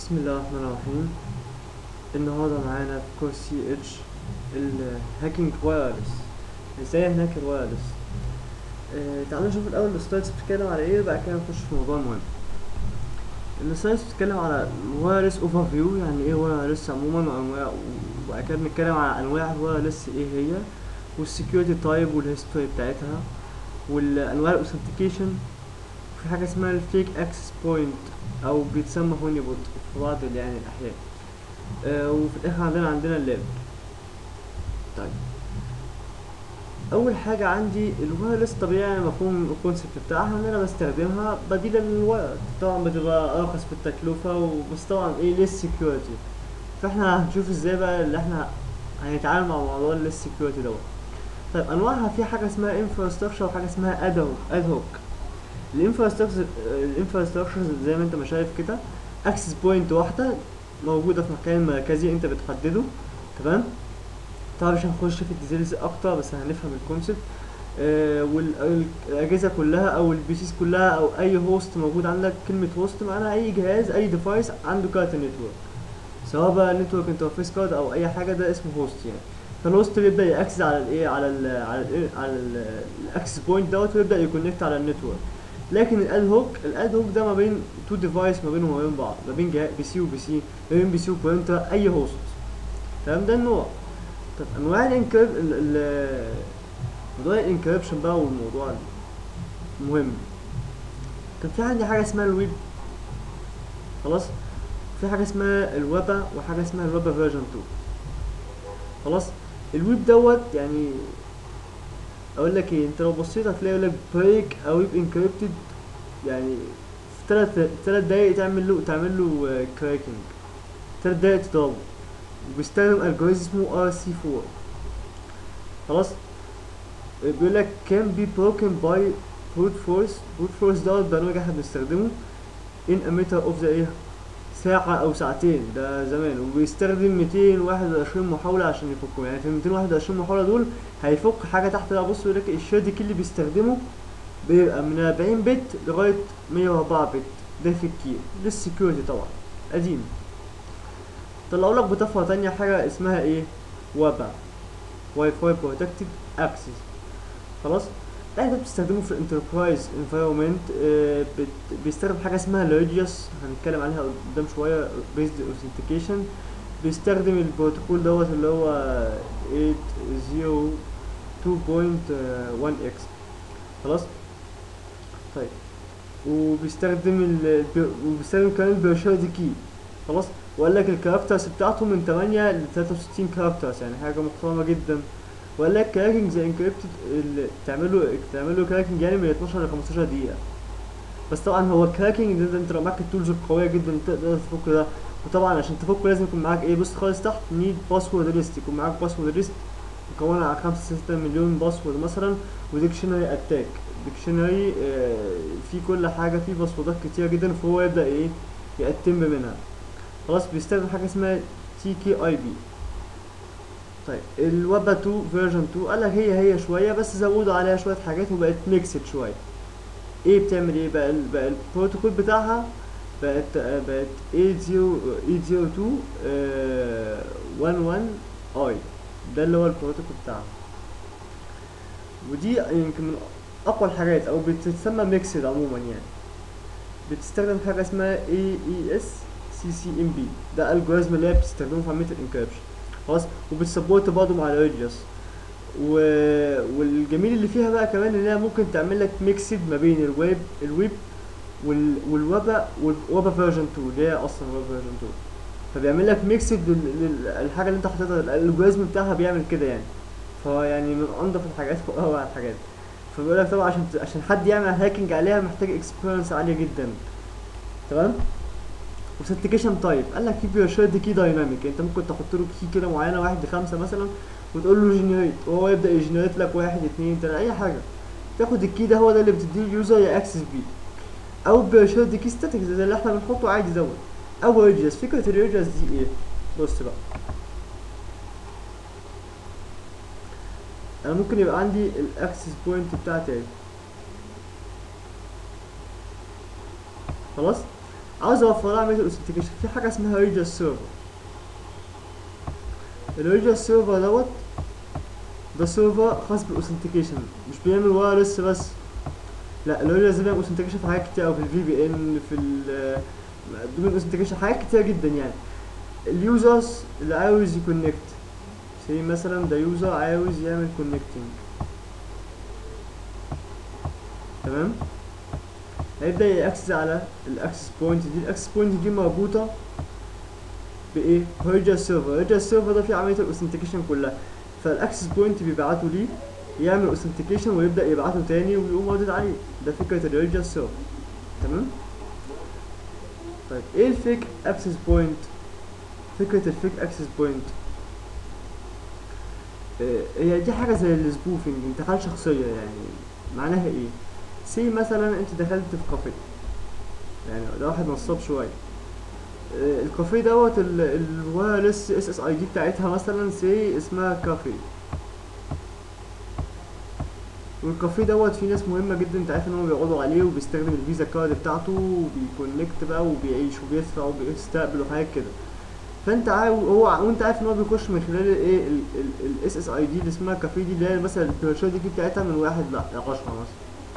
بسم الله الرحمن الرحيم النهارده معانا في كورس سي اتش الهاكينج وايرلس ازاي نهاك الوايرلس آه تعالوا نشوف الاول السلايدز بتتكلم على ايه وبعد كده نخش في موضوع مهم السلايدز بتتكلم على الوايرلس اوفر فيو يعني ايه وايرلس عموما وانواع وبعد كده بنتكلم على انواع الوايرلس ايه هي والسكيورتي تايب والهيستوري بتاعتها والانواع الاوثنتيكيشن في حاجه اسمها الفيك اكسس بوينت او بيتسمى هوني بوت في بعض يعني الاحيان آه وفي الاخر عندنا عندنا اللاب طيب اول حاجه عندي الوايرلس طبيعي مفهوم الكونسيبت بتاعها ان انا بستخدمها بديلا للواير طبعا بتبقى ارخص في التكلفه وبس طبعا ايه للسكيورتي فاحنا هنشوف ازاي بقى اللي احنا هنتعامل مع موضوع السكيورتي دوت طيب انواعها في حاجه اسمها انفراستراكشر وحاجه اسمها اد هوك الانفراستراكشر الانفراستراكشر زي ما انت ما شايف كده اكسس بوينت واحده موجوده في مكان مركزي انت بتحدده تمام طبعا مش هنخش في الديتيلز اكتر بس هنفهم الكونسيبت آه والاجهزه كلها او البيسيس كلها او اي هوست موجود عندك كلمه هوست معناها اي جهاز اي ديفايس عنده كارت نتورك سواء بقى نتورك انترفيس كارد او اي حاجه ده اسمه هوست يعني فالهوست بيبدا ياكسس على الايه على ال على ال على الاكسس بوينت دوت ويبدا يكونكت على النتورك لكن الاد هوك الاد هوك ده ما بين تو ديفايس ما بينهم وما بين بعض ما بين بي سي وبي سي ما بين بي سي وبوينتر اي هوست تمام ده النوع طب انواع الانكرب موضوع الانكربشن بقى والموضوع المهم كان في عندي حاجه اسمها الويب خلاص في حاجه اسمها الويبا وحاجه اسمها الويبا فيرجن 2 خلاص الويب دوت يعني اقول لك ايه انت لو بصيت هتلاقي يقول لك بريك او ويب انكريبتد يعني في ثلاث ثلاث دقايق تعمل له تعمل له كراكنج ثلاث دقايق تضربه وبيستخدم الجوريزم اسمه ار سي 4 خلاص بيقول لك can be broken by brute force brute force دوت برنامج احنا بنستخدمه in a matter of the ايه ساعة أو ساعتين ده زمان وبيستخدم 221 محاولة عشان يفكه يعني في 221 محاولة دول هيفك حاجة تحت ده بص يقول لك الشير كي اللي بيستخدمه بيبقى من 40 بت لغاية 104 بت ده في الكي للسكيورتي طبعا قديم طلعوا لك بطفرة تانية حاجة اسمها ايه وابا واي فاي بروتكتد اكسس خلاص ده انت بتستخدمه في الانتربرايز انفايرمنت بيستخدم حاجه اسمها لوجيوس هنتكلم عليها قدام شويه بيزد اوثنتيكيشن بيستخدم البروتوكول دوت اللي هو 802.1 اكس خلاص طيب وبيستخدم ال وبيستخدم كمان البرشاردي كي خلاص وقال لك الكاركترز بتاعته من 8 ل 63 كاركترز يعني حاجه محترمه جدا وقال لك كراكنج زي انكريبتد تعمل له تعمل له كراكنج يعني من 12 ل 15 دقيقه بس طبعا هو الكراكنج ده, ده انت لو معاك التولز القويه جدا تقدر تفك ده وطبعا عشان تفكه لازم يكون معاك ايه بص خالص تحت نيد باسورد ليست يكون معاك باسورد ليست مكونه على 5 6 مليون باسورد مثلا وديكشنري اتاك ديكشنري آه في كل حاجه فيه باسوردات كتيره جدا فهو يبدا ايه يأتم منها خلاص بيستخدم حاجه اسمها تي كي اي بي طيب الويب 2 فيرجن 2 قال لك هي هي شويه بس زودوا عليها شويه حاجات وبقت ميكسد شويه ايه بتعمل ايه بقى ال بقى البروتوكول بتاعها بقت بقت 802 آه 11 اي ده اللي هو البروتوكول بتاعها ودي يمكن من اقوى الحاجات او بتتسمى ميكسد عموما يعني بتستخدم حاجه اسمها اي اي اس سي سي ام بي ده الجوريزم اللي هي بتستخدمه في عمليه الانكربشن خلاص وبتسبورت برضه مع الريديوس و... والجميل اللي فيها بقى كمان ان هي ممكن تعمل لك ميكسد ما بين الويب الويب وال... والويبا والويبا فيرجن 2 اللي هي اصلا ويب فيرجن 2 فبيعمل لك ميكسد للحاجه اللي انت حاططها الالجوريزم بتاعها بيعمل كده يعني فهو يعني من انضف الحاجات واروع الحاجات فبيقول لك طبعا عشان عشان حد يعمل هاكينج عليها محتاج اكسبيرينس عاليه جدا تمام اوثنتيكيشن تايب قال لك في بيرشاد كي دايناميك انت ممكن تحط له كي كده معينه واحد لخمسه مثلا وتقول له جنريت وهو يبدا يجنريت لك واحد اتنين تلاته اي حاجه تاخد الكي ده هو ده اللي بتديه اليوزر ياكسس بيه او بيرشاد كي ستاتيك زي اللي احنا بنحطه عادي دوت او ريجيوس فكره الريجيوس دي ايه بص بقى انا ممكن يبقى عندي الاكسس بوينت بتاعتي اهي خلاص عاوز اوفر لها عمليه الاوثنتيكيشن في حاجه اسمها ريجس سيرفر الريجس سيرفر دوت ده سيرفر خاص بالاوثنتيكيشن مش بيعمل وايرلس بس لا الريجس ده بيعمل اوثنتيكيشن في حاجات كتير قوي في الفي بي ان في ال بدون اوثنتيكيشن حاجات كتير جدا يعني اليوزرز اللي عاوز يكونكت زي مثلا ده يوزر عاوز يعمل كونكتنج تمام هيبدا ياكسس على الاكسس بوينت دي الاكسس بوينت دي مربوطه بايه هيرجر سيرفر هيرجر سيرفر ده فيه عمليه الاوثنتيكيشن كلها فالاكسس بوينت بيبعته ليه يعمل اوثنتيكيشن ويبدا يبعته تاني ويقوم ردد عليه ده فكره الهيرجر سيرفر تمام طيب ايه الفيك اكسس بوينت فكره الفيك اكسس بوينت هي دي حاجه زي السبوفنج انتقال شخصيه يعني معناها ايه سي مثلا انت دخلت في كافيه يعني ده واحد نصاب شويه آه، الكافيه دوت الوايرلس اس اس اي دي بتاعتها مثلا سي اسمها كافيه والكافيه دوت فيه ناس مهمه جدا انت عارف ان هم بيقعدوا عليه وبيستخدم الفيزا كارد بتاعته وبيكونكت بقى وبيعيش وبيدفع وبيستقبل وحاجات كده فانت عاوز هو وانت عارف ان هو بيخش من خلال الايه الاس اس اي دي اللي اسمها كافيه دي اللي هي مثلا البيرشوت دي بتاعتها من واحد ل 10 مثلا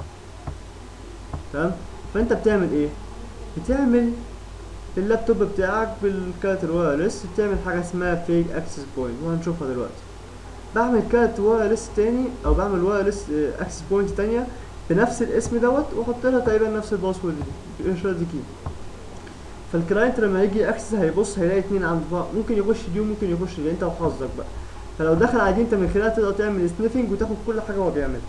تمام فانت بتعمل ايه بتعمل اللابتوب بتاعك بالكارت الوايرلس بتعمل حاجه اسمها فيك اكسس بوينت وهنشوفها دلوقتي بعمل كارت وايرلس تاني او بعمل وايرلس اكسس بوينت تانية بنفس الاسم دوت واحط لها تقريبا نفس الباسورد دي الانشار دي كي فالكلاينت لما يجي اكسس هيبص هيلاقي اتنين عند بعض ممكن يخش دي وممكن يخش دي انت وحظك بقى فلو دخل على دي انت من خلالها تقدر تعمل سنيفنج وتاخد كل حاجه هو بيعملها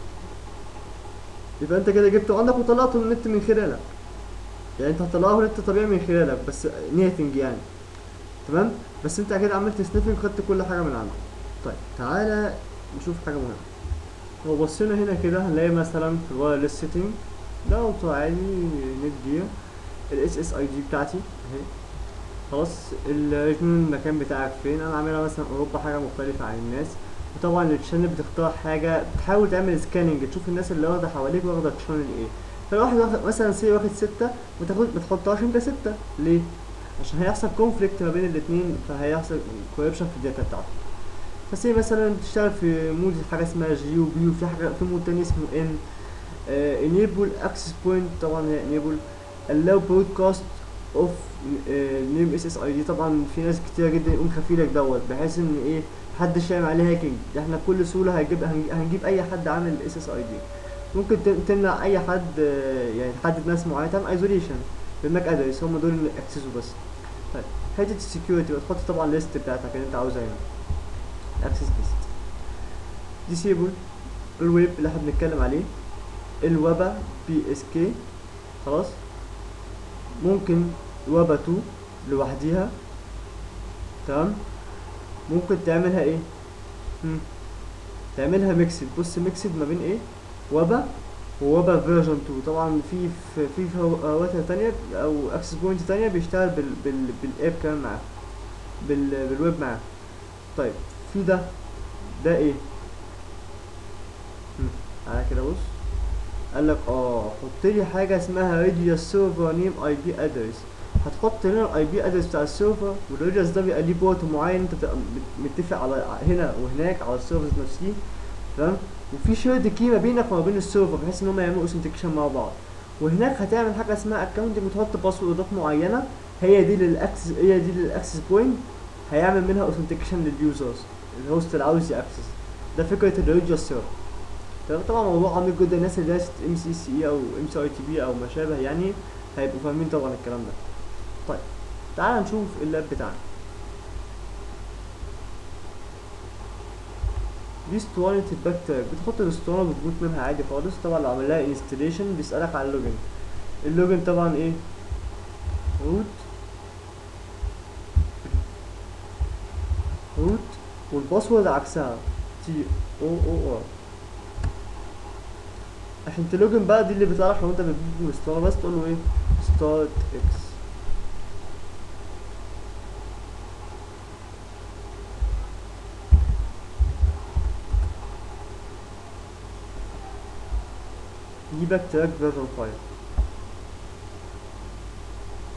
يبقى انت كده جبته عندك وطلعته من النت من خلالك يعني انت هتطلعه من النت طبيعي من خلالك بس نيتنج يعني تمام بس انت كده عملت سنيفنج خدت كل حاجه من عنده طيب تعالى نشوف حاجه مهمه لو بصينا هنا كده هنلاقي مثلا في الوايرلس سيتنج ده اوتو عادي نت جير الاس اس اي دي بتاعتي اهي خلاص الريجن المكان بتاعك فين انا عاملها مثلا اوروبا حاجه مختلفه عن الناس وطبعا الشانل بتختار حاجه بتحاول تعمل سكاننج تشوف الناس اللي واخده حواليك واخده الشانل ايه فالواحد واخد مثلا سي واخد ستة وتاخد ما تحطهاش انت ستة ليه؟ عشان هيحصل كونفليكت ما بين الاتنين فهيحصل كوربشن في الداتا بتاعته فسي مثلا بتشتغل في مود حاجه اسمها جي وبي وفي حاجه في مود تاني اسمه ان انيبل اكسس بوينت طبعا هي انيبل allow broadcast of نيم اس اس اي دي طبعا في ناس كتير جدا يقوم خفيلك دوت بحيث ان ايه محدش يعمل عليه هاكينج احنا بكل سهوله هنجيب هنجيب اي حد عامل اس اس اي دي ممكن تمنع اي حد يعني تحدد ناس معينه تعمل ايزوليشن بالماك ادرس هم دول اللي اكسسوا بس طيب حته السكيورتي وتحط طبعا الليست بتاعتك اللي انت عاوزها هنا اكسس ليست ديسيبل الويب اللي احنا بنتكلم عليه الوبا بي اس كي خلاص ممكن وبا 2 لوحديها تمام ممكن تعملها ايه مم. تعملها ميكسد بص ميكسد ما بين ايه وبا ووبا فيرجن 2 طبعا في في في فواتر تانية او اكسس بوينت تانية بيشتغل بال بال بالاب كمان معاه بال بالويب معاه طيب في ده ده ايه مم. تعالى كده بص قال لك اه حط لي حاجه اسمها راديوس سيرفر نيم اي بي ادرس هتحط هنا الاي بي ادرس بتاع السيرفر والراديوس ده بيبقى ليه بورت معين انت بتبقى متفق على هنا وهناك على السيرفرز نفسه تمام وفي شيرد كي ما بينك وما بين السيرفر بحيث ان هم يعملوا اوثنتيكيشن مع بعض وهناك هتعمل حاجه اسمها اكونتنج وتحط باسوردات معينه هي دي للاكسس هي دي للاكسس بوينت هيعمل منها اوثنتيكيشن لليوزرز الهوست اللي عاوز ياكسس ده فكره الراديوس سيرفر تمام طبعا موضوع عميق جدا الناس اللي درست ام سي سي اي او ام سي اي تي بي او ما شابه يعني هيبقوا فاهمين طبعا الكلام ده طيب تعال نشوف اللاب بتاعنا دي اسطوانة الباك تاج بتحط الاسطوانة بتبوت منها عادي خالص طبعا لو عمل لها انستليشن بيسألك على اللوجن اللوجن طبعا ايه روت روت والباسورد عكسها تي او او ار عشان تلوجن بقى دي اللي بتعرف لو انت بتجيب من الاسطوانة بس تقول له ايه ستارت اكس دي باك تراك فيرجن 5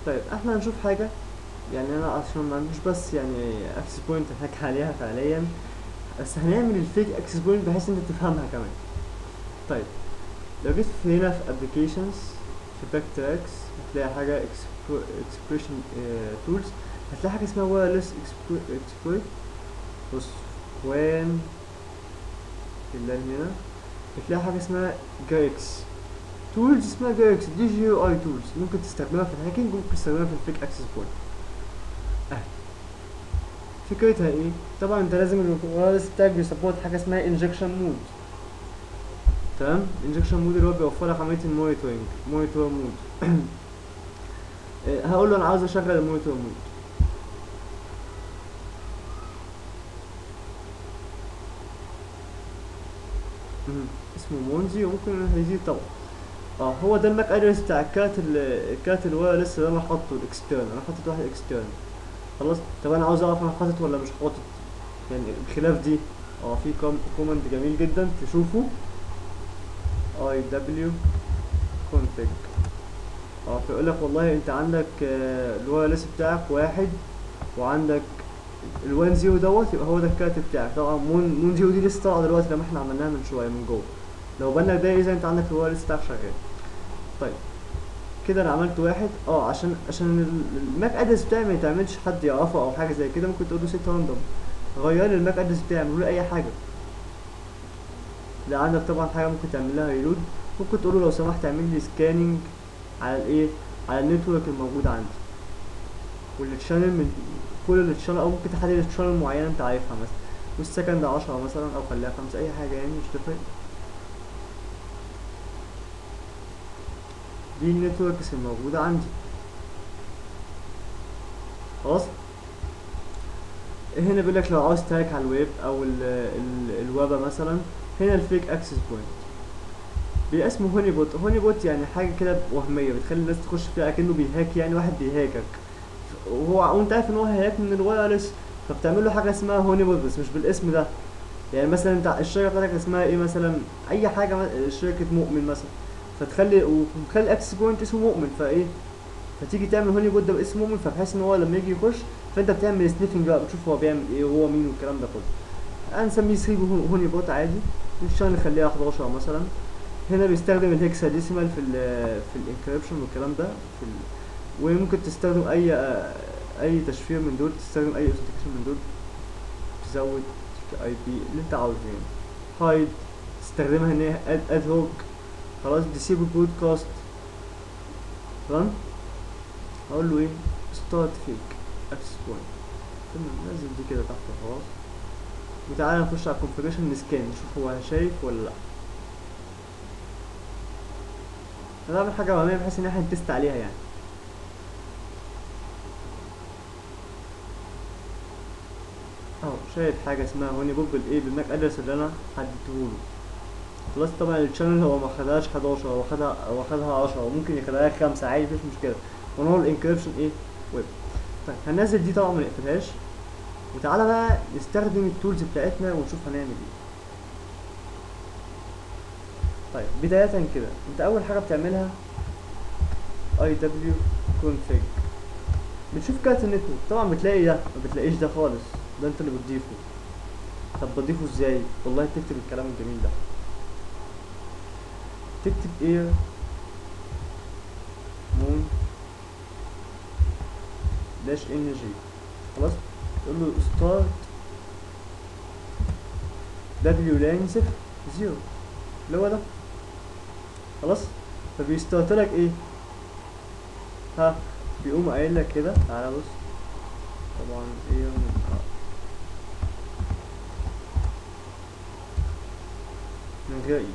طيب احنا هنشوف حاجة يعني انا عشان ما عنديش بس يعني اكسس بوينت هاك عليها فعليا بس هنعمل الفيك اكسس بوينت بحيث انت تفهمها كمان طيب لو جيت في هنا في ابلكيشنز في باك تراكس هتلاقي حاجة اكسبريشن تولز هتلاقي حاجة اسمها wireless exploit بص وين اللي هنا بتلاقي حاجة اسمها جايكس تولز اسمها جايكس دي جي يو اي تولز ممكن تستخدمها في الهاكينج وممكن تستخدمها في الفيك اكسس بوينت اه فكرتها ايه طبعا انت لازم الوايرلس بتاعك بيسبورت حاجه اسمها انجكشن مود تمام انجكشن مود اللي هو بيوفر لك عمليه المونيتورنج مونيتور مود هقول له انا عاوز اشغل المونيتور مود مم. اسمه مونزي وممكن هيزيد طبعا اه هو ده الماك ادرس بتاع الكارت ال- الكارت اللي هو لسه اللي انا حاطه الاكسترن انا حاطط واحد اكسترن خلاص طب انا عاوز اعرف انا حاطط ولا مش حاطط يعني بخلاف دي اه في كوم كوماند جميل جدا تشوفه اي دبليو config اه فيقول لك والله انت عندك آه، الوايرلس بتاعك واحد وعندك الوان زيرو دوت يبقى هو ده الكارت بتاعك طبعا مون مون زيرو دي لسه طالعه دلوقتي لما احنا عملناها من شويه من جوه لو بالك ده اذا انت عندك الوايرلس بتاعك شغال طيب كده انا عملت واحد اه عشان عشان ال- الماك ادرس بتاعي ما يتعملش حد يعرفه او حاجه زي كده ممكن تقول له سيت راندوم غير لي الماك ادرس بتاعي اعمل له اي حاجه لا عندك طبعا حاجه ممكن تعمل لها ريلود ممكن تقول له لو سمحت اعمل لي سكاننج على الايه على النتورك الموجود عندي والتشانل من كل التشانل او ممكن تحدد تشانل معينه انت عارفها مثلا والسكند عشرة مثلا او خليها خمسة اي حاجه يعني مش تفرق دي النتوركس الموجودة عندي خلاص هنا بيقول لك لو عاوز تراك على الويب او ال ال الويب مثلا هنا الفيك اكسس بوينت بيبقى اسمه هوني بوت هوني بوت يعني حاجه كده وهميه بتخلي الناس تخش فيها كأنه بيهاك يعني واحد بيهاكك وهو وانت عارف ان هو هيهاك من الوايرلس فبتعمل له حاجه اسمها هوني بوت بس مش بالاسم ده يعني مثلا انت الشركه بتاعتك اسمها ايه مثلا اي حاجه م- شركه مؤمن مثلا فتخلي وتخلي الاكسس بوينت اسمه مؤمن فايه فتيجي تعمل هوني بوت ده باسم مؤمن فبحيث ان هو لما يجي يخش فانت بتعمل سنيفنج بقى بتشوف هو بيعمل ايه وهو مين والكلام ده كله هنسميه 3 هوني بوت عادي والشان نخليها 11 مثلا هنا بيستخدم الهكسا ديسيمال في ال في الانكريبشن والكلام ده في ال وممكن تستخدم اي اي تشفير من دول تستخدم اي اوثنتيكيشن من دول تزود اي بي اللي انت عاوزه يعني هايد تستخدمها ان هي اد اد هوك خلاص ديسيبل برودكاست تمام هقول له ايه ستارت فيك اكسس بوينت تمام نزل دي كده تحت خلاص وتعالى نخش على الكونفيجريشن نسكان نشوف هو شايف ولا لا انا بعمل حاجه وهميه بحيث ان احنا نتست عليها يعني اهو شايف حاجه اسمها هوني بوب بالايه بالماك ادرس اللي انا حددته له خلاص طبعا الشانل هو ما خدهاش 11 هو خدها هو خدها 10 وممكن يخليها 5 عادي مفيش مشكله ونقول الانكريبشن ايه ويب طيب هننزل دي طبعا ما نقفلهاش وتعالى بقى نستخدم التولز بتاعتنا ونشوف هنعمل ايه طيب بداية كده انت اول حاجة بتعملها اي دبليو config بتشوف كارت النتورك طبعا بتلاقي ده ما بتلاقيش ده خالص ده انت اللي بتضيفه طب بضيفه ازاي والله تكتب الكلام الجميل ده تكتب اير مون داش ان جي خلاص تقول له ستارت دبليو لان صفر زيرو اللي هو ده خلاص فبيستارت لك ايه ها بيقوم قايل لك كده تعالى بص طبعا ايه من آه. من غير ايه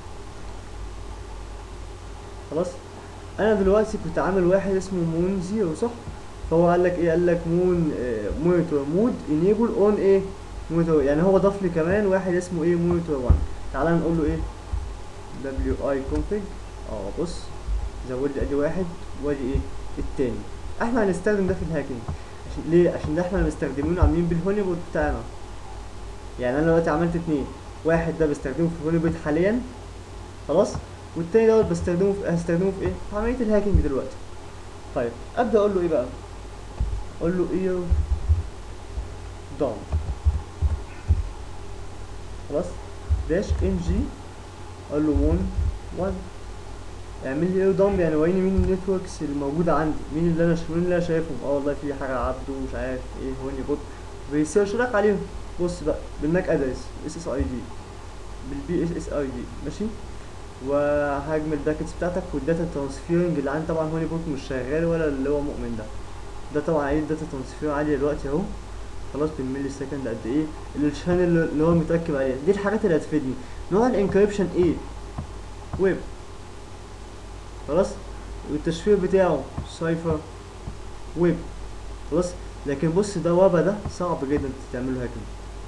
خلاص انا دلوقتي كنت عامل واحد اسمه مون زيرو صح فهو قال لك ايه قال لك مون مونيتور مود انيبل اون ايه مونيتور يعني هو ضاف لي كمان واحد اسمه ايه مونيتور 1 تعالى نقول له ايه دبليو اي config اه بص زود لي ادي واحد وادي ايه التاني احنا هنستخدم ده في الهاكينج عشان ليه عشان ده احنا مستخدمينه عاملين بالهوني بوت بتاعنا يعني انا دلوقتي عملت اتنين واحد ده بستخدمه في الهوني بوت حاليا خلاص والتاني دوت بستخدمه في هستخدمه في ايه في عمليه الهاكينج دلوقتي طيب ابدا اقول له ايه بقى اقول له اير دوم خلاص داش ان جي اقول له 1 1 اعمل لي اير دوم يعني وريني مين النتوركس اللي موجوده عندي مين اللي انا مين اللي انا شايفهم اه والله في حاجه عبده ومش عارف ايه هوني بوت بيسيرش لك عليهم بص بقى بالماك ادرس اس اس اي دي بالبي اس اس اي دي ماشي وحجم الباكتس بتاعتك والداتا ترانسفيرنج اللي عندي طبعا هوني بوت مش شغال ولا اللي هو مؤمن ده ده طبعا عايز داتا ترانسفير عاليه دلوقتي اهو خلاص بالملي سكند قد ايه الشانل اللي هو متركب عليها دي الحاجات اللي هتفيدني نوع الانكريبشن ايه ويب خلاص والتشفير بتاعه سايفر ويب خلاص لكن بص ده وابا ده صعب جدا تعمله هاكينج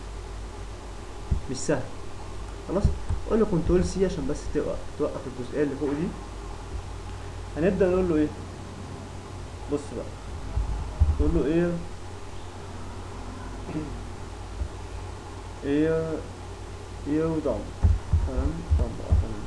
مش سهل خلاص قول له كنترول سي عشان بس توقف توقف الجزئيه اللي فوق دي هنبدا نقول له ايه بص بقى نقول له ايه ايه ايه ودم تمام طب تمام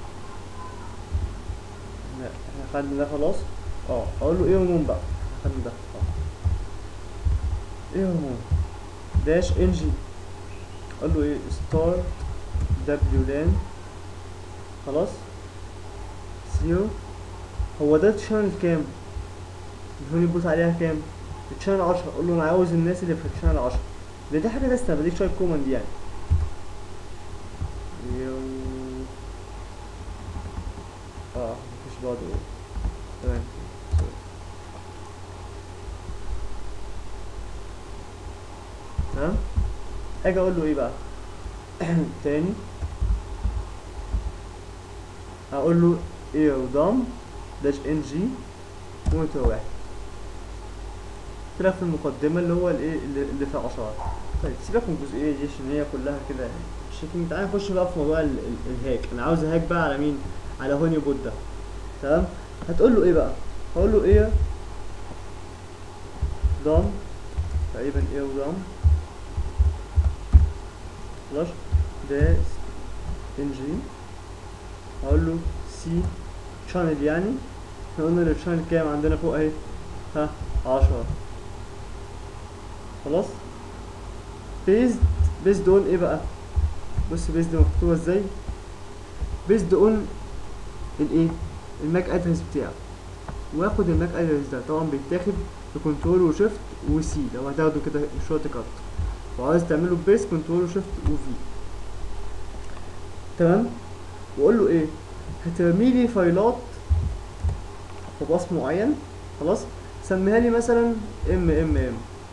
لا احنا خدنا ده خلاص اه اقول له ايه ونون بقى خدنا ده اه ايه ونون داش ان جي اقول له ايه ستار دبليو لان خلاص زيرو هو ده الشانل كام هون يبص عليها كام الشانل 10 اقول له انا عاوز الناس اللي في الشانل 10 ده دي حاجه لسه بديك شويه كوماند يعني يو اه مفيش بعد ايه تمام سوري. تمام اجي اقول له ايه بقى تاني اقول له ايه ودام داش ان جي مونيتور واحد طلع في المقدمة اللي هو الايه اللي, اللي فيه عشرة طيب سيبك من الجزئية دي عشان هي كلها كده شيكينج تعالى نخش بقى في موضوع ال ال الهاك انا عاوز هاك بقى على مين على هوني بوت ده تمام هتقول له ايه بقى هقول له ايه دام تقريبا ايه ودام خلاص ده ان جي هقول له سي شانل يعني احنا قلنا الشانل كام عندنا فوق اهي ها عشرة خلاص بيزد بيزد اون ايه بقى بص بيزد مكتوبة ازاي بيزد اون الايه الماك ادرس بتاعه واخد الماك ادرس ده طبعا بيتاخد بكنترول وشيفت وسي لو هتاخده كده شورت كات وعاوز تعمله بيس كنترول وشيفت وفي تمام واقول له ايه هترمي لي فايلات في باص معين خلاص سميها لي مثلا ام ام ام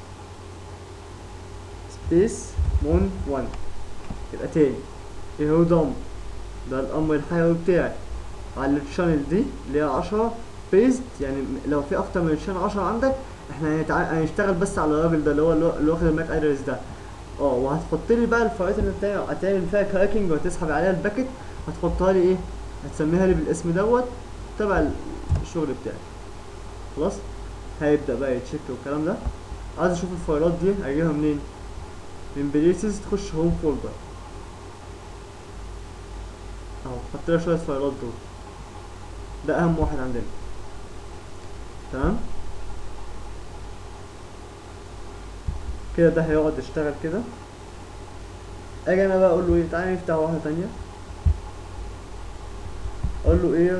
سبيس مون 1 يبقى تاني ايه هو ضم ده الامر الحيوي بتاعي على الشانل دي اللي هي 10 بيست يعني لو في اكتر من الشانل 10 عندك احنا هنتع- هنشتغل بس على الراجل ده اللي هو اللي واخد الماك ادرس ده اه وهتحط لي بقى الفايلات اللي انت هتعمل فيها كراكنج وتسحب عليها الباكت هتحطها لي ايه هتسميها لي بالاسم دوت تبع الشغل بتاعي خلاص هيبدا بقى يتشيك والكلام ده عايز اشوف الفايلات دي هجيبها منين من بليسز تخش هوم فولدر اهو حط لها شويه فايلات دول ده اهم واحد عندنا تمام كده ده هيقعد يشتغل كده اجي انا بقى اقول له ايه تعالى نفتح واحده تانية اقول له ايه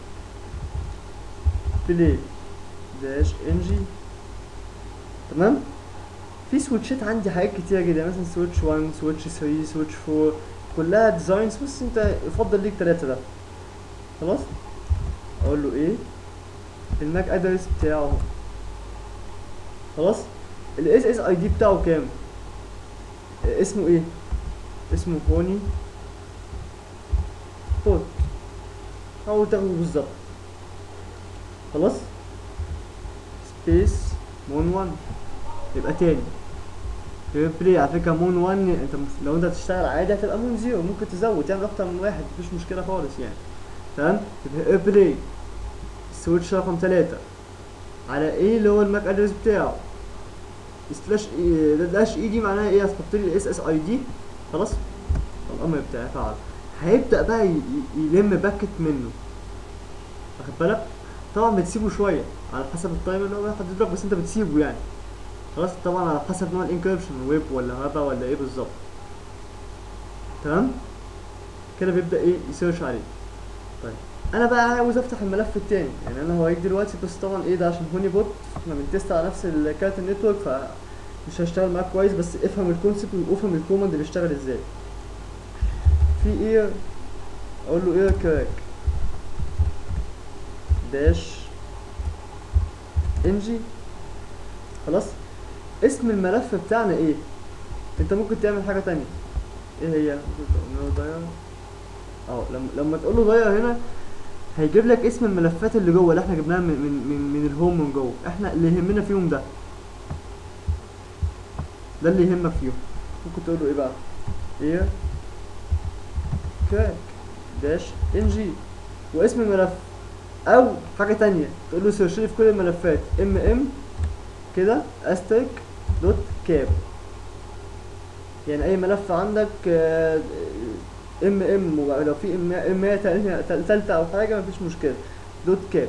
بلاي داش ان جي تمام في سويتشات عندي حاجات كتيرة جدا مثلا سويتش 1 سويتش 3 سويتش 4 كلها ديزاينز بس انت يفضل ليك تلاتة ده خلاص اقول له ايه الماك ادرس بتاعه اهو. خلاص الاس اس اي دي بتاعه كام اه، اسمه ايه اسمه هوني بوت حاول تاخده بالظبط خلاص سبيس مون 1 يبقى تاني بلاي على فكره مون 1 انت مف- لو انت هتشتغل عادي هتبقى مون زيرو ممكن تزود تعمل اكتر من واحد مفيش مشكله خالص يعني تمام يبقى بلاي سويتش رقم تلاتة على ايه اللي هو الماك ادرس بتاعه سلاش اي سلاش اي دي معناها ايه هتحط لي الاس اس اي دي خلاص الامر بتاعي فعل هيبدا بقى ي- ي- يلم باكت منه واخد بالك طبعا بتسيبه شويه على حسب التايم اللي هو بيحدد لك بس انت بتسيبه يعني خلاص طبعا على حسب نوع الانكربشن ويب ولا هابا ولا ايه بالظبط تمام كده بيبدا ايه يسيرش عليه طيب انا بقى عاوز افتح الملف التاني يعني انا هوريك دلوقتي بس طبعا ايه ده عشان هوني بوت احنا بنتست على نفس الكارت النتورك فمش هشتغل معاك كويس بس افهم الكونسيبت وافهم الكوماند بيشتغل ازاي في ايه اقول له ايه كراك داش انجي خلاص اسم الملف بتاعنا ايه انت ممكن تعمل حاجه تانية ايه هي ممكن تقول له ضيع اه لما لما تقول له ضيع هنا هيجيب لك اسم الملفات اللي جوه اللي احنا جبناها من من من, من الهوم من جوه احنا اللي يهمنا فيهم ده ده اللي يهمك فيهم ممكن تقول له ايه بقى ايه كراك داش ان جي واسم الملف او حاجه تانية تقول له سيرش لي في كل الملفات ام ام كده استريك دوت كاب يعني اي ملف عندك ام ام لو في ام ام تالتة او حاجه مفيش مشكله دوت كاب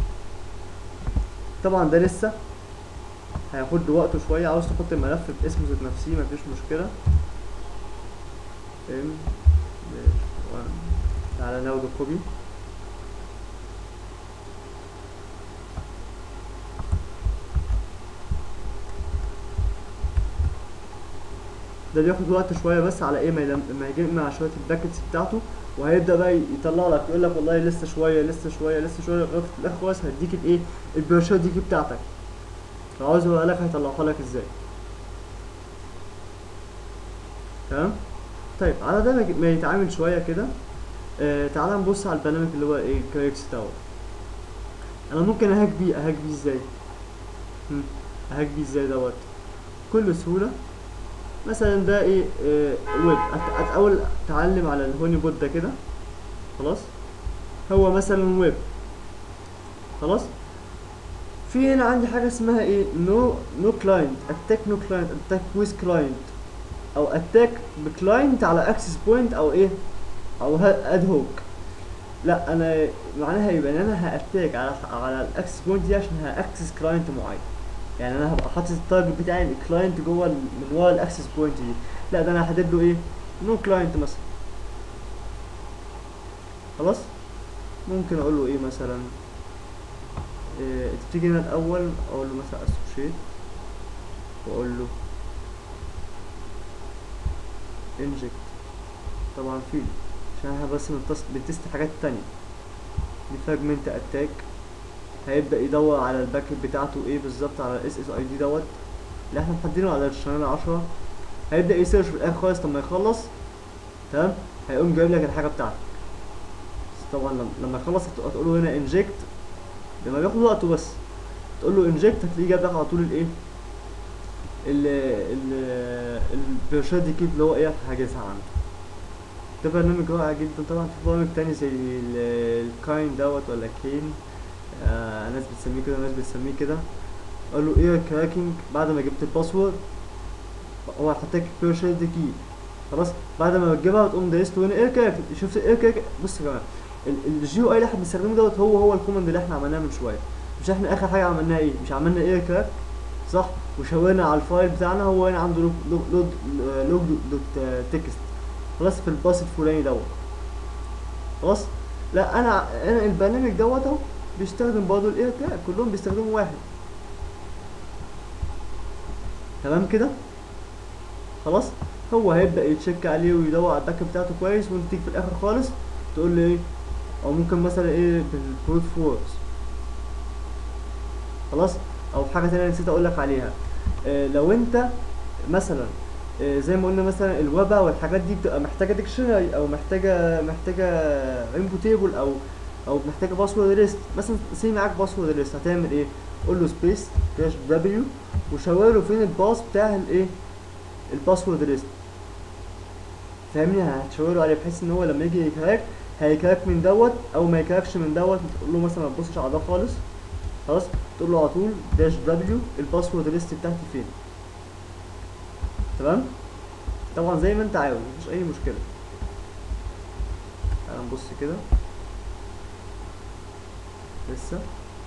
طبعا ده لسه هياخد له وقته شويه عاوز تحط الملف باسمه ذات نفسه مفيش مشكله ام تعالى ناخد كوبي ده بياخد وقت شويه بس على ايه ما يلم... ما يجمع شويه الباكتس بتاعته وهيبدا بقى يطلع لك يقول لك والله لسه شويه لسه شويه لسه شويه لغايه في الاخر خالص هيديك الايه البرشات دي بتاعتك لو عاوز اقول لك هيطلعها لك ازاي تمام طيب على ده ما- ما يتعامل شويه كده آه تعال نبص على البرنامج اللي هو ايه كريكس تاور انا ممكن اهاك بيه اهاك بيه ازاي هم، اهاك بيه ازاي دوت بكل سهوله مثلا ده ايه آه ويب أت- أت- اول اتعلم على الهوني بوت ده كده خلاص هو مثلا ويب خلاص في هنا عندي حاجه اسمها ايه نو نو كلاينت اتاك نو كلاينت اتاك ويز كلاينت او اتاك بكلاينت على اكسس بوينت او ايه او اد هوك لا انا معناها يبقى ان انا هاتاك على على الاكسس بوينت دي عشان هاكسس كلاينت معين يعني انا هبقى حاطط التارجت بتاعي الكلاينت جوه ال- من ورا الاكسس بوينت دي لا ده انا هحدد له ايه نو كلاينت مثلا خلاص ممكن اقول له ايه مثلا إيه تيجي هنا الاول اقول له مثلا اسوشيت واقول له انجكت طبعا في عشان احنا بس بنتص- بنتست حاجات تانية دي فراجمنت اتاك هيبدأ يدور على الباكت بتاعته ايه بالظبط على الاس اس اي دي دوت اللي احنا محددينه على الشانل 10 هيبدأ يسيرش في الاخر خالص لما يخلص تمام هيقوم جايب لك الحاجة بتاعتك بس طبعا لما لما يخلص هت- هتقول له هنا انجكت لما بياخد وقته بس تقول له انجكت هتلاقيه جاب لك على طول الايه ال ال البرشات دي كيب اللي هو ايه حاجزها عنده ده برنامج رائع جدا طبعا في برامج تاني زي ال- الكاين دوت ولا كين آه ناس بتسميه كده ناس بتسميه كده قال له ايه كراكنج بعد ما جبت الباسورد هو هيحط لك البرشات دي كي خلاص بعد ما بتجيبها تقوم دايس له هنا ايه كراك شفت ايه كراك بص يا جماعه الجي او اي اللي احنا بنستخدمه دوت هو هو الكوماند اللي احنا عملناه من شويه مش احنا اخر حاجه عملناها ايه مش عملنا ايه كراك صح وشاورنا على الفايل بتاعنا هو هنا عنده لوج لوج لوج, لوج دوت تكست خلاص في الباص الفلاني دوت خلاص لا انا انا البرنامج دوت اهو بيستخدم برضه الاير كراك كلهم بيستخدموا واحد تمام كده خلاص هو هيبدا يتشيك عليه ويدور على الباك بتاعته كويس وانت تيجي في الاخر خالص تقول لي ايه او ممكن مثلا ايه بالبروت فورس خلاص او في حاجه تانية نسيت اقول لك عليها إيه لو انت مثلا إيه زي ما قلنا مثلا الوبا والحاجات دي بتبقى محتاجه ديكشنري او محتاجه محتاجه انبو تيبل او او محتاجه باسورد ليست مثلا سي معاك باسورد ليست هتعمل ايه قول له سبيس داش دبليو وشاور له فين الباس بتاع الايه الباسورد ليست فاهمني هتشاور له عليه بحيث ان هو لما يجي يكراك هيكراك من دوت او ما يكراكش من دوت تقول له مثلا ما تبصش على ده خالص خلاص تقول له على طول داش دبليو الباسورد ليست بتاعتي فين تمام طبعا زي ما انت عاوز مفيش اي مشكله تعال نبص كده لسه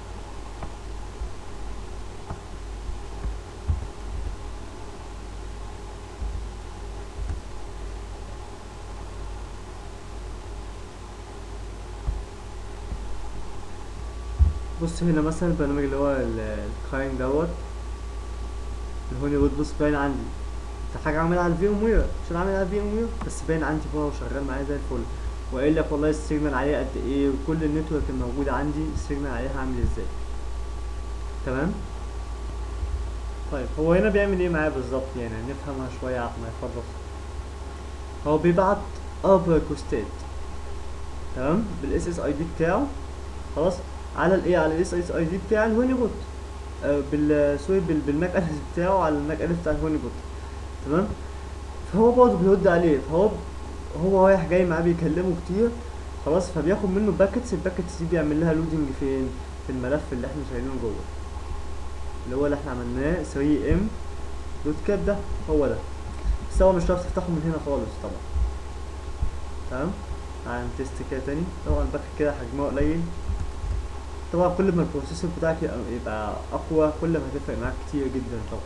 بص هنا مثلا البرنامج اللي هو الكاين دوت الهوني روت بص باين عندي ده حاجة عاملها على الفي ام وير مش انا عاملها على الفي ام وير بس باين عندي فوق وشغال معايا زي الفل وقايل لك والله السيجنال عليها قد ايه وكل النتورك الموجودة عندي السيجنال عليها عامل ازاي تمام طيب هو هنا بيعمل ايه معايا بالظبط يعني نفهمها شوية عقل ما يخلص هو بيبعت اب ريكوستات تمام بالاس اس اي دي بتاعه خلاص على الايه على الاس اس اي دي بتاع الهوني بوت آه بال سوري بال- بالماك ادرس بتاعه على الماك ادرس بتاع الهوني بوت تمام فهو برضه بيرد عليه فهو هو رايح جاي معاه بيكلمه كتير خلاص فبياخد منه باكتس الباكتس دي بيعمل لها لودنج فين في الملف اللي احنا شايلينه جوه اللي هو اللي احنا عملناه 3 ام دوت كاب ده هو ده بس هو مش هتعرف تفتحه من هنا خالص طبعا تمام تعال نتست كده تاني طبعا الباكت كده حجمها قليل طبعا كل ما البروسيسور بتاعك يبقى- يبقى اقوى كل ما هتفرق معاك كتير جدا طبعا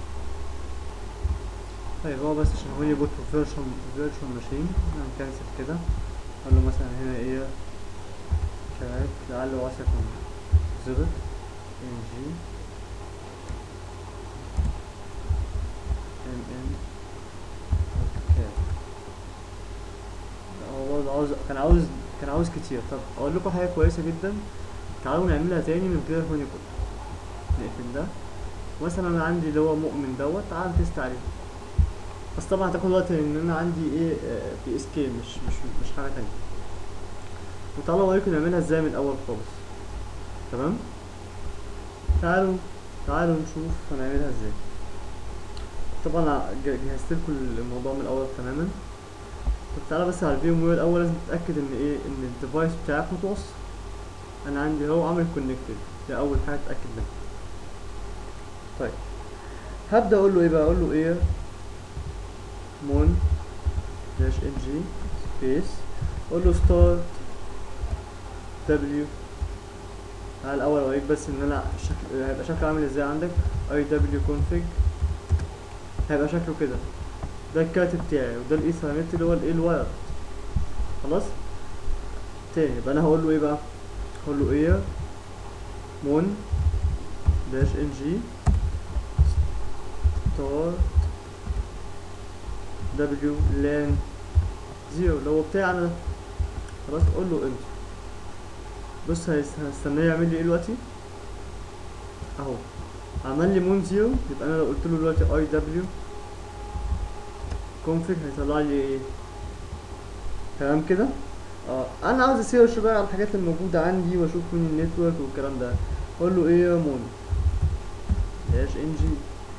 طيب هو بس عشان هو يبوت فيرشن فيرشن ماشين هنكنسل كده اقول له مثلا هنا ايه كراك لعله واسع يكون زبط ان جي ام ان اوكي هو برضه عاوز كان عاوز كان عاوز كتير طب اقول لكم حاجه كويسه جدا تعالوا نعملها تاني من غير هوني كود نقفل ده مثلا انا عندي اللي هو مؤمن دوت تعال نتست عليه بس طبعا هتاخد وقت لان انا عندي ايه بي اس كي مش مش مش حاجه تانية وتعالوا اوريكم نعملها ازاي من الاول خالص تمام تعالوا تعالوا نشوف هنعملها ازاي طبعا ج- جهزت لكم الموضوع من الاول تماما طب تعالى بس على الفيم وير الاول لازم تتاكد ان ايه ان الديفايس بتاعك متوصل انا عندي هو عامل كونكتد ده اول حاجه اتاكد منها طيب هبدا اقول له ايه بقى اقول له ايه مون داش ان جي سبيس اقول له ستارت دبليو تعال الاول اوريك بس ان انا شكل هيبقى شكله عامل ازاي عندك اي دبليو config هيبقى شكله كده ده الكارت بتاعي وده الايثرنت اللي هو الايه الواير خلاص تاني يبقى انا هقول له ايه بقى هقول له ايه مون داش ان جي ستارت دبليو لان زيرو اللي هو بتاعنا ده خلاص قول له انتر بص هيست- هستناه يعمل لي ايه دلوقتي اهو عمل لي مون زيرو يبقى انا لو قلت له دلوقتي اي دبليو كونفيج هيطلع لي ايه تمام كده اه انا عاوز اسيرش بقى على الحاجات الموجوده عندي واشوف مين النتورك والكلام ده اقول له ايه يا مون داش ان جي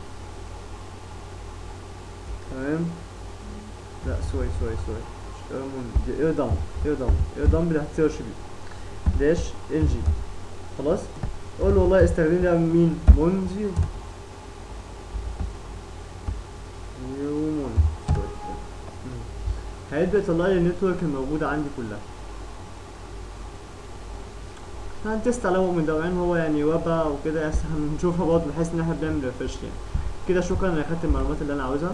تمام لا سوري سوري سوري مش ايه مون دي ايه دام ايه دام ايه دام اللي هتسيرش بيه داش ان جي خلاص اقول له والله استخدم لي مين مون زيرو زيرو مون سوري مم. هيبدأ يطلع لي النتورك الموجودة عندي كلها هنتست على هو من ده وعين هو يعني وبا وكده بس هنشوفها برضه بحيث ان احنا بنعمل ريفرش يعني كده شكرا انا خدت المعلومات اللي انا عاوزها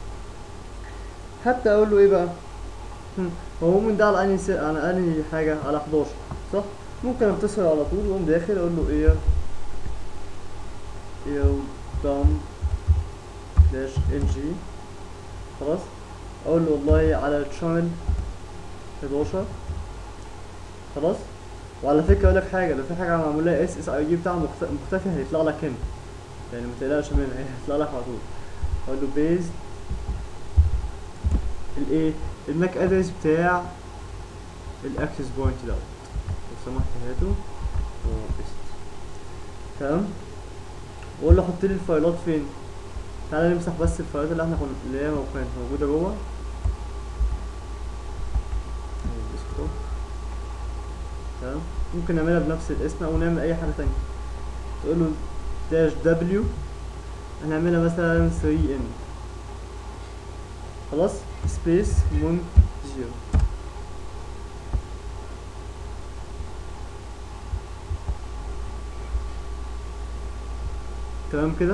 حتى اقول له ايه بقى هم، هو من ده على انهي س- على انهي حاجة على 11 صح ممكن اتصل على طول واقوم داخل اقول له ايه ايه دام داش ان جي خلاص اقول له والله على الشانل 11 خلاص وعلى فكره اقول لك حاجه لو في حاجه معمول لها اس اس اي دي بتاعها مخت- مختفي هيطلع لك هنا يعني ما تقلقش منها هي هيطلع لك على طول اقول له بيز الايه الماك ادرس بتاع الاكسس بوينت دوت لو سمحت هاته وبيست تمام واقول له حط لي الفايلات فين تعالى نمسح بس الفايلات اللي احنا كنا اللي هي كانت موجوده جوه الديسكتوب تمام ممكن نعملها بنفس الاسم او نعمل اي حاجه تانية تقول له داش دبليو هنعملها مثلا 3 ان خلاص سبيس مون زيرو تمام كده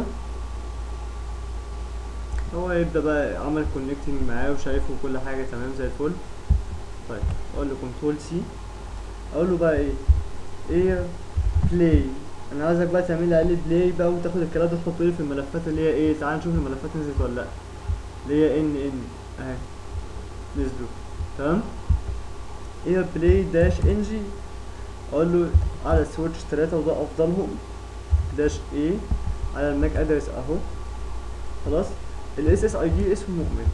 هو يبدأ بقى عمل كونكتنج معاه وشايفه كل حاجة تمام زي الفل طيب اقول له كنترول سي اقول له بقى ايه ايه بلاي انا عايزك بقى تعمل لي عليه بلاي بقى وتاخد الكلام ده تحطه لي في الملفات اللي هي ايه تعال نشوف الملفات نزلت ولا لا اللي هي ان ان اهي نزلوا تمام ايه بلاي داش ان جي اقول له على سويتش 3 وده افضلهم داش ايه على الماك ادرس اهو خلاص الاس اس اي دي اسمه مؤمن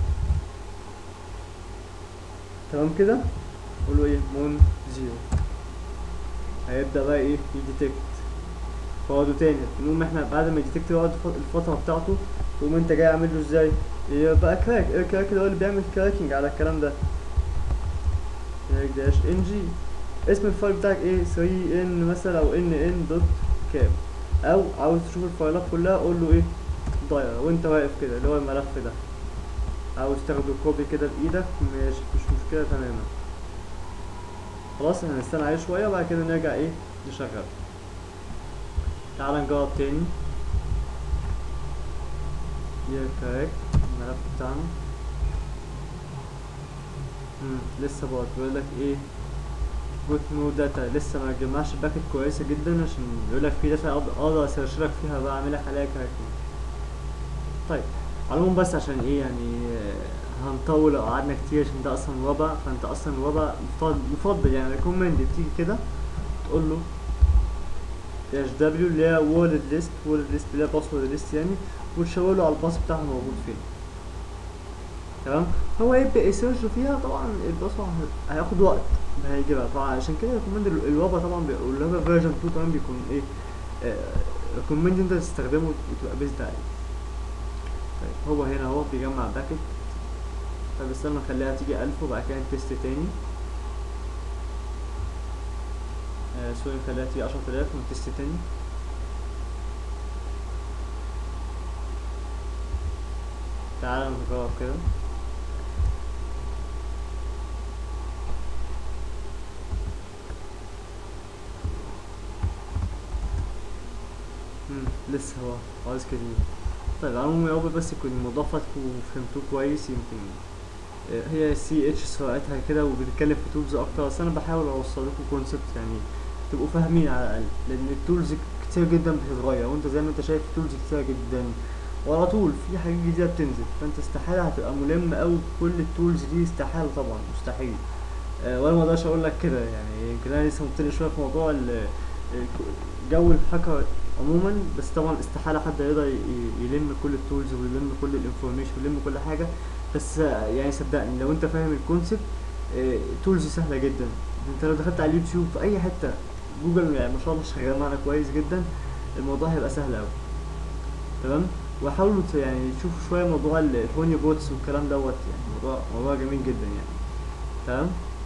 تمام كده قول له ايه مون زيرو هيبدا بقى ايه يديتكت فاقعدوا تاني نقوم احنا بعد ما يديتكت يقعد الفتره بتاعته تقوم انت جاي عامل له ازاي يبقى كراك الكراك اللي هو اللي بيعمل كراكنج على الكلام ده كراك داش ان جي اسم الفايل بتاعك ايه 3 ان مثلا او ان ان دوت كام او عاوز تشوف الفايلات كلها قول له ايه ضايع وانت واقف كده اللي هو الملف ده عاوز تاخده كوبي كده بايدك مش مش مشكله تماما خلاص هنستنى عليه شويه وبعد كده نرجع ايه نشغل تعال نجرب تاني يركرك الملف بتاعنا مم. لسه برضه بيقول لك ايه جوت نو داتا لسه ما جمعش باكت كويسه جدا عشان يقول لك في داتا اقدر اسيرش لك فيها بقى اعمل لك عليها كراكنج طيب على العموم بس عشان ايه يعني هنطول لو قعدنا كتير عشان ده اصلا وبا فانت اصلا الوبا يفضل يفضل يعني ريكومند بتيجي كده تقول له اتش دبليو اللي هي وورد ليست وورد ليست اللي هي باسورد ليست يعني وتشاور له على الباص بتاعها موجود فين تمام هو يبدا يسيرش فيها طبعا الباص هياخد وقت ما هيجيبها فعشان كده ريكومند الوبا طبعا والوبا فيرجن 2 كمان بيكون ايه ريكومند انت تستخدمه وتبقى بيزد عليه طيب هو هنا اهو بيجمع باكت طب استنى نخليها تيجي ألف وبعد كده نتست تاني آه سوري نخليها تيجي عشرة آلاف ونتست تاني تعالى نجرب كده مم، لسه هو عاوز كده طيب على العموم يا رب بس يكون الموضوع فاتكم وفهمتوه كويس يمكن آه، هي سي اتش سرعتها كده وبتتكلم في تولز اكتر بس انا بحاول اوصل لكم كونسبت يعني تبقوا فاهمين على الاقل لان التولز كتير جدا بتتغير وانت زي ما انت شايف تولز كتير جدا وعلى طول في حاجات جديده بتنزل فانت استحاله هتبقى ملم قوي بكل التولز دي استحاله طبعا مستحيل أه وانا ما اقدرش اقول لك كده يعني يمكن انا لسه مبتدئ شويه في موضوع ال- ال- جو الهاكر عموما بس طبعا استحاله حد يقدر ي- يلم كل التولز ويلم كل الانفورميشن ويلم كل حاجه بس آه، يعني صدقني لو انت فاهم الكونسبت تولز سهله جدا انت لو دخلت على اليوتيوب في اي حته جوجل يعني ما شاء الله شغال معانا كويس جدا الموضوع هيبقى سهل قوي تمام وحاولوا ت- يعني تشوفوا شويه موضوع ال- الهوني بوتس والكلام دوت يعني موضوع موضوع جميل جدا يعني تمام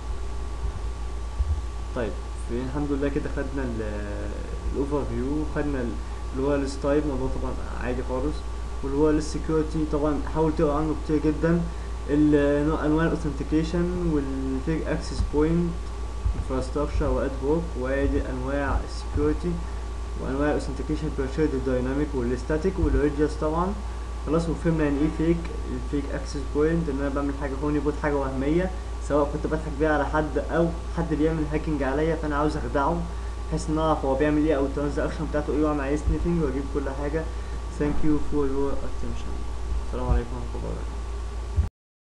طيب في الحمد لله كده خدنا الاوفر فيو خدنا ال- اللي هو الستايل موضوع طبعا عادي خالص واللي هو السكيورتي طبعا حاول تقرا عنه كتير جدا ال- نوع- انواع الاوثنتيكيشن والفيك اكسس بوينت انفراستراكشر واد هوك وادي انواع السكيورتي وانواع الاوثنتيكيشن بيرشيد الدايناميك والستاتيك والريديوس طبعا خلاص وفهمنا يعني ايه فيك الفيك اكسس بوينت ان انا بعمل حاجه هوني بوت حاجه وهميه سواء كنت بضحك بيها على حد او حد بيعمل هاكينج عليا فانا عاوز اخدعه بحيث ان اعرف هو بيعمل ايه او الترانزاكشن بتاعته ايه واعمل عليه سنيفنج واجيب كل حاجه ثانك يو فور يور اتنشن السلام عليكم ورحمه الله وبركاته